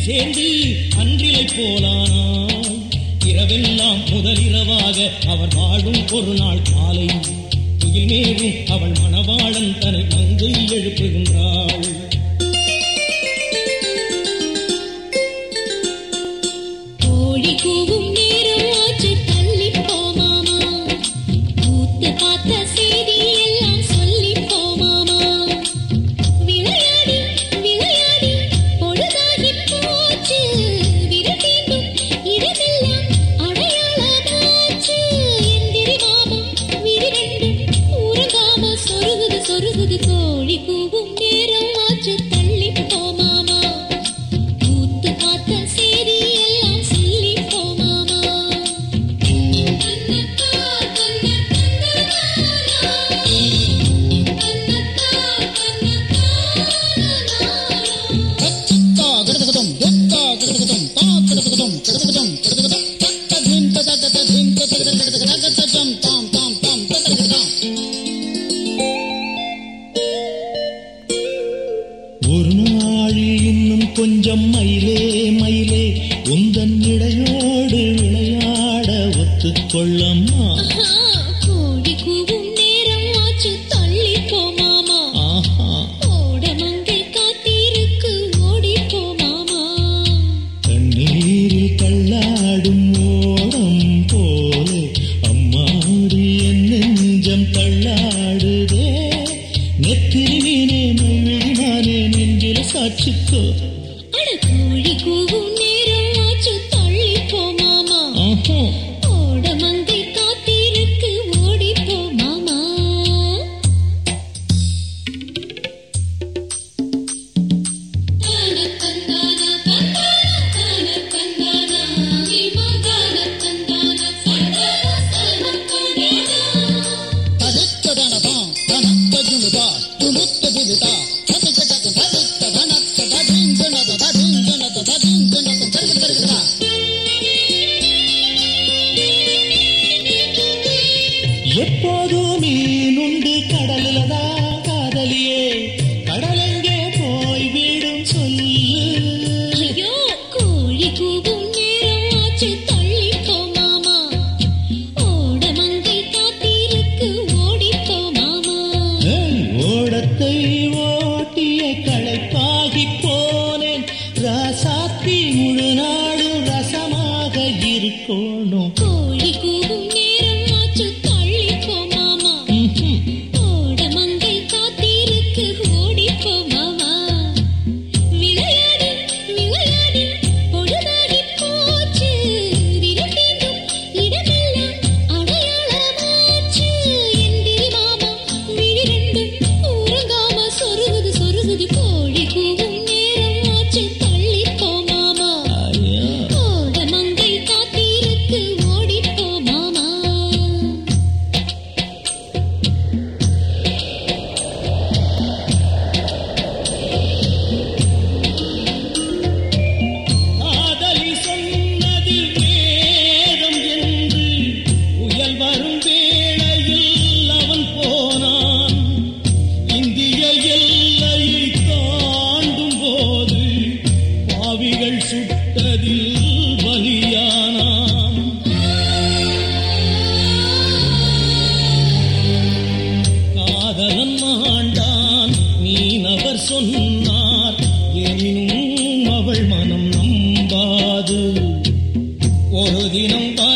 சேர்ந்து அன்றிலை போலானாள் இரவெல்லாம் முதலிரவாக அவர் வாழும் ஒரு நாள் காலை துயில் மேவும் அவள் மணவாளன் தன்னை மங்கை எழுப்புகின்றாள் கோழி கூவும் நேரம் ஆச்சு தள்ளி போமாமா கூத்து பார்த்த செய்தி எல்லாம் சொல்லி போமாமா விளையாடி விளையாடி பொழுதாகி போச்சு விரதீண்டும் இடமெல்லாம் அடையாளமாச்சு எந்திரி மாமா விரிரெண்டும் உறங்காம சொருகுது சொருகுது கோழி கூவும் நேரம் ஆச்சு தள்ளி போமாமா கூத்து பார்த்த செய்தி எல்லாம் சொல்லி போமாமா கண்ணத்தா ஒரு நாள் இன்னும் கொஞ்சம் மயிலே மயிலே உந்தன் இடையோடு விளையாட ஒத்துக்கொள்ளம்மா கோழி கூவும் நேரம் ஆச்சு தள்ளி போமாமா ஆஹா ஓடமங்கை காத்திருக்கு ஓடி போமாமா கண்ணீரில் தள்ளாடும் ஓடம் போலே அம்மாடி என் நெஞ்சம் தள்ளாடுதே நெத்திரினே மைவிழினானே நெஞ்சில சாட்சிக்கோ அட கோழி கூவும் நேரம் ஆச்சு தள்ளி போமாமா ஆஹா ஓடமங்கை காத்திருக்கு ஓடி போமாமா எப்போதும் மீனுண்டு கடலிலதா காதலியே கடலெங்கே போய் விடும் சொல்லு ஐயோ கோழி கூவும் நேரம் ஆச்சு தள்ளி போமாமா ஓடமங்கை காத்திருக்கு ஓடி போமாமா ஏய், ஓடத்தை ஓட்டிய களைப்பாகி போனேன் ராசாத்தி முழு நாடும் ரசமாக இருக்கணும் கோழி கூவும் நேரம் ஆச்சு தள்ளி போமாமா ம்ஹும். ஓடமங்கை காத்திருக்கு ஓடி போமாமா விளையாடி விளையாடி பொழுதாகி போச்சு விரதீண்டும் இடமெல்லாம் அடையாளமாச்சு எந்திரி மாமா விழிரெண்டும் உறங்காம சொருகுது சொருகுது கோழி கூவும் நேரம் ஆச்சு தள்ளி போமாமா ஐயா. ஓடமங்கை காத்திருக்கு ஓடி போமாமா காதலி சொன்னது வேதம் என்று புயல் வரும் வேளையில் அவன் போனான் இந்திய எல்லையை தாண்டும் போது பாவிகள் சுட்டதில் பலியானான் காதலன் மாண்டான் மீனவர் சொன்னார் எனினும் அவள் மனம் நம்பாது ஒரு தினம்